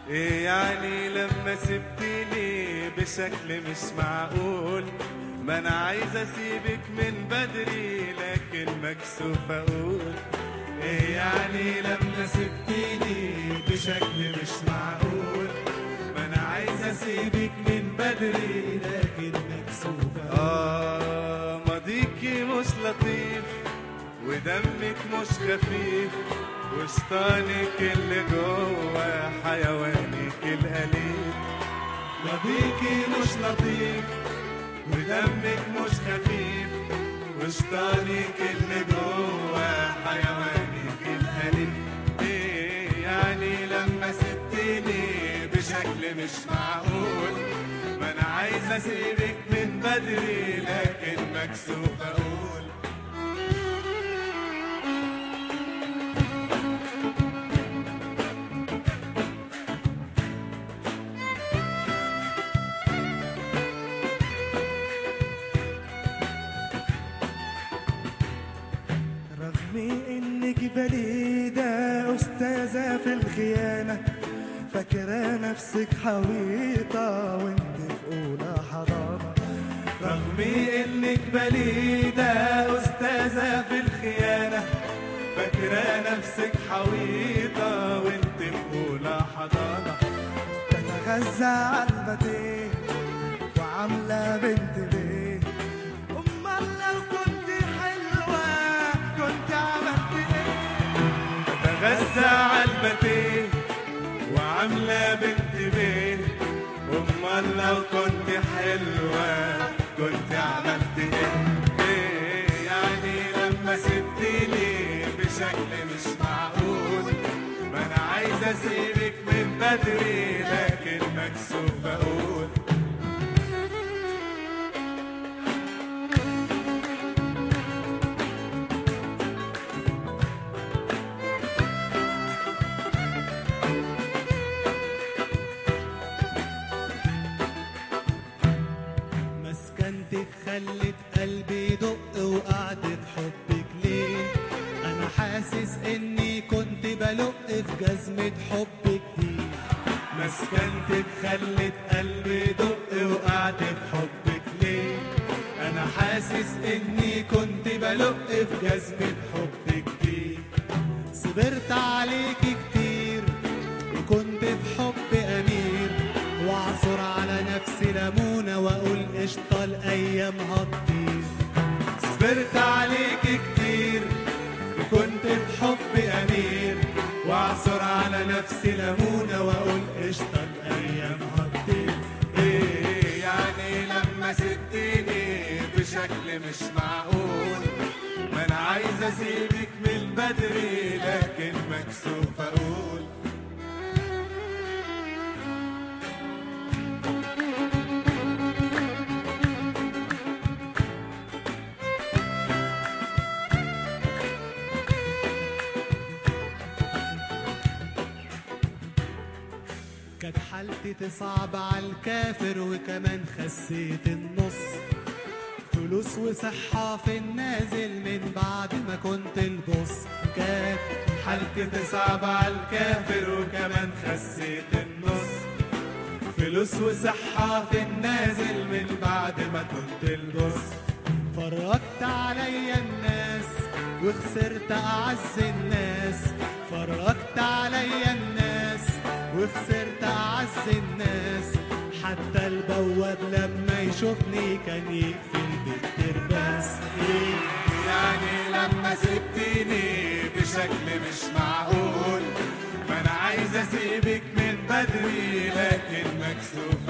ايه يعني لما سبتني بشكل مش معقول ما انا عايز اسيبك من بدري لكن مكسوف اقول ايه يعني لما سبتني بشكل مش معقول ما انا عايز اسيبك من بدري لكن مكسوف اقول اه ماضيكي مش لطيف ودمك مش خفيف وشطانك اللي جوه حيوانك الأليف ماضيكي مش لطيف ودمك مش خفيف وشطانك اللي جوه حيوانك الأليف ايه يعني لما سبتني بشكل مش معقول ما انا عايز اسيبك من بدري لكن مكسوف اقول رغم انك بليدة استاذة في الخيانة فاكرة نفسك حويطة وانت في اولى حضانة رغم انك بليدة استاذة في الخيانة فاكرة نفسك حويطة وانت في اولى حضانة تتغذى على البتيه وعاملة بنت بيه امال لو كنت حلوة كنت عملت ايه تتغذى على البتيه وعاملة بنت بيه امال لو كنت حلوة كنت عملت ايه ايه يعني لما سبتني بشكل مش معقول ما انا عايز اسيبك من بدري لكن مكسوف اقول مسكنتك خلت قلبي يدق وقعدت حبك ليه انا حاسس اني كنت بلق في جزمة حبك دي مسكنتك خلت قلبي يدق وقعت في حبك ليه انا حاسس اني كنت بلق في جزمة حبك دي صبرت عليك كتير وكنت في حب امير واعصر على نفسي ليمونة واقول قشطة الايام هتطير صبرت عليك كتير وكنت في حب امير واعصر على نفسي ليمونة واقول قشطة الايام هتطير ايه يعني لما سبتني بشكل مش معقول ما انا عايز اسيبك من بدري لكن مكسوف اقول كانت حالتي تصعب على الكافر وكمان خسيت النص فلوس وصحة في النازل من بعد ما كنت البص كانت حالتي تصعب على الكافر وكمان خسيت النص فلوس وصحة في النازل من بعد ما كنت البص فرجت عليا الناس وخسرت أعز الناس فرجت عليا الناس وخسرت أعز الناس حتى البواب لما يشوفني كان يقفل بالترباس إيه يعني لما سبتني بشكل مش معقول ما انا عايز اسيبك من بدري لكن مكسوف